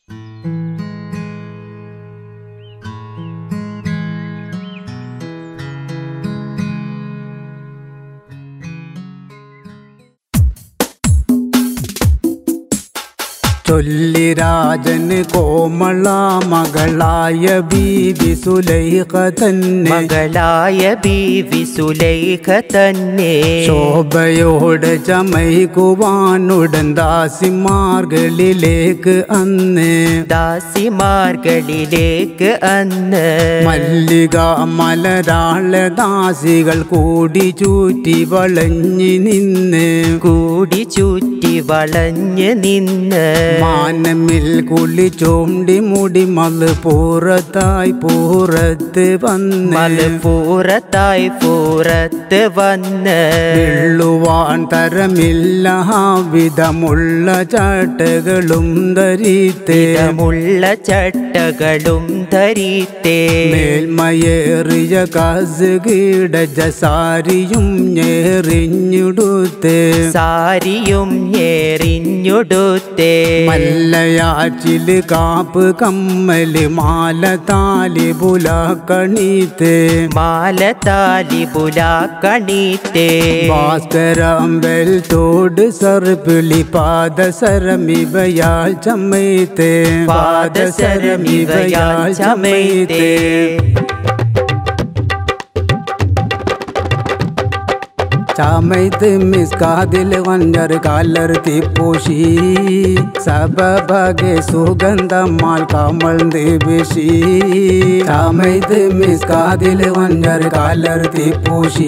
ചൊല്ലി രാജന് കോമള മകളായ ബീവി സുലൈഖ തന്നെ മകളായ ബീവി സുലൈഖ തന്നെ ശോഭയോടെ ചമയ്ക്കുവാനുടൻ ദാസിമാർകളിലേക്ക് അന്ന് ദാസിമാർകളിലേക്ക് അന്ന് മല്ലിക മലരാള ദാസികൾ കൂടി ചൂറ്റി വളഞ്ഞു നിന്ന് കൂടി ചുറ്റി വളഞ്ഞ് നിന്ന് മാനമിൽ കുളി ചോണ്ടി മുടി മല് പൂറത്തായി പൂറത്ത് വന്ന് മലപ്പൂറത്തായി പൂറത്ത് വന്ന് വെള്ളുവാൻ തരമില്ല വിധമുള്ള ചാട്ടകളും ധരിത്തേ മുള്ള ചട്ടകളും ധരിത്തേ മേൽമയേറിയ കാസ് കീടജ സാരിയും ഞെറിഞ്ഞുടുത്ത് സാരിയും ഏറിഞ്ഞൊടുത്തേ മല്ലയാച്ചില് കാപ്പ് കമ്മല് മാല താലി പുലാക്കണീത്ത് മാല താലി പുലാക്കണീത്തേ ഭാസ്കരാമ്പൽ തോട് സർപ്പിളി പാദസരമിവയാൽ ചമ്മൈത്ത് പാദസരമിവയാൽ ചമൈത്തേ ചമൈത്ത് മിസ്കാതിൽ വഞ്ചർ കാലർ തീപ്പൂശി സബബകെ സുഗന്ധമാൽ കമൾ ദേവിഷി ചമൈത്ത് മിസ്കാതിൽ വഞ്ചർ കാലർ തീപ്പൂശി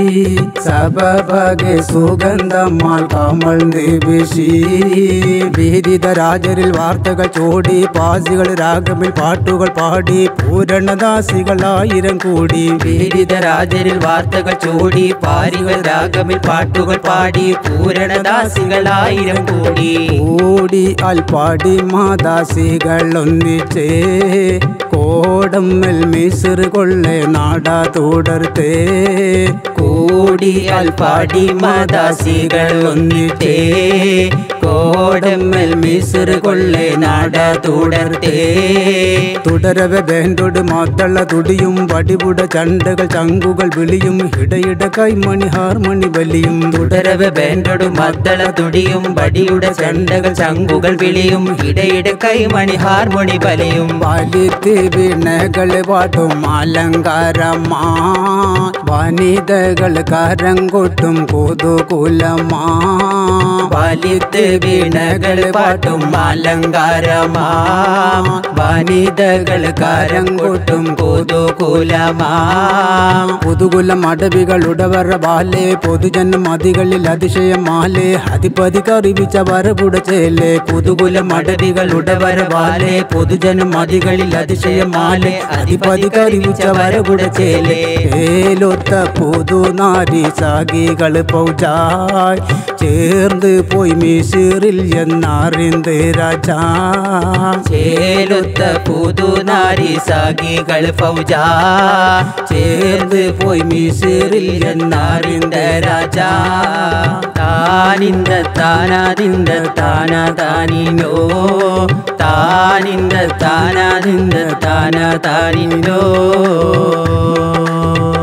സബബകെ സുഗന്ധമാൽ കമൾ ദേവിഷി വിഹിത രാജരിൽ വാർത്തകൾ ചോടി പാസികൾ രാഗമിൽ പാട്ടുകൾ പാടി പൂരണദാസികളായിരം കൂടി വിവിധ രാജരിൽ വാർത്തകൾ ചൂടി പാരികൾ രാഗമിൽ പാട്ടുകൾ പാടി പൂരണദാസികളായിരം കൂടി കൂടി അൽപാടി മാദാസികൾ ഒന്നിച്ചേ കോടമ്മൽ മിസിർ കൊള്ളെ നാടാ തുടർത്തേ കൂടി അൽപാടി മാദാസികൾ ഒന്നിട്ടേ കോടമ്മൽ മിസുർ കൊള്ളെ നാട തുടർത്തേ തുടരവെ വേണ്ടോട് മാത്തള്ള തുടിയും വടിവുട ചണ്ടകൾ ചങ്കുകൾ വിളിയും ഇടയിട കൈമണി ഹാർമണി വലിയും തുടരവ് ബേണ്ടൊടു മദ്ദള തുടിയും ബടിയുടെ ചെണ്ടകൾ ചങ്കുകൾ വിളിയും ഇടയിടെ കൈമണി ഹാർമോണി ബലയും വലിത്ത് വീണകൾ പാട്ടും അലങ്കാരമാ വനിതകൾ കരം കൊട്ടും കുതുകുലമാ വലിത്ത് വീണകൾ പാട്ടും അലങ്കാരമാ വനിതകൾ കരം കൊട്ടും കുതുകുലമാ പുതുകുലം അടവികളുടവർ ബാലെ പൊതുജനം മതികളിൽ അതിശയം മാലെ അധിപതി കറിവിച്ച വരപുട ചേലെ പുതുകുലം അടവികളുടെ വരവാലെ പൊതുജനം മതികളിൽ അതിശയമാലെ അധിപതി കറിവിച്ച വരകുട ചേലേ ഏലൊത്ത പുതു നാരി സാഗികൾ പൗജായ് ചേർന്ന് പോയി മിസിറിൽ എന്നറിന്ത് രാജാ ചേലുത്ത പുതുനാരി സാഗികൾ ഫൗജ ചേർന്ന് പോയി മിസിറിൽ എന്നറിந்த രാജാ താനിന്ത താനാതിന്ത താനാ താനിനോ താനിന്ത താനാതിന്ത താനാ താനിനോ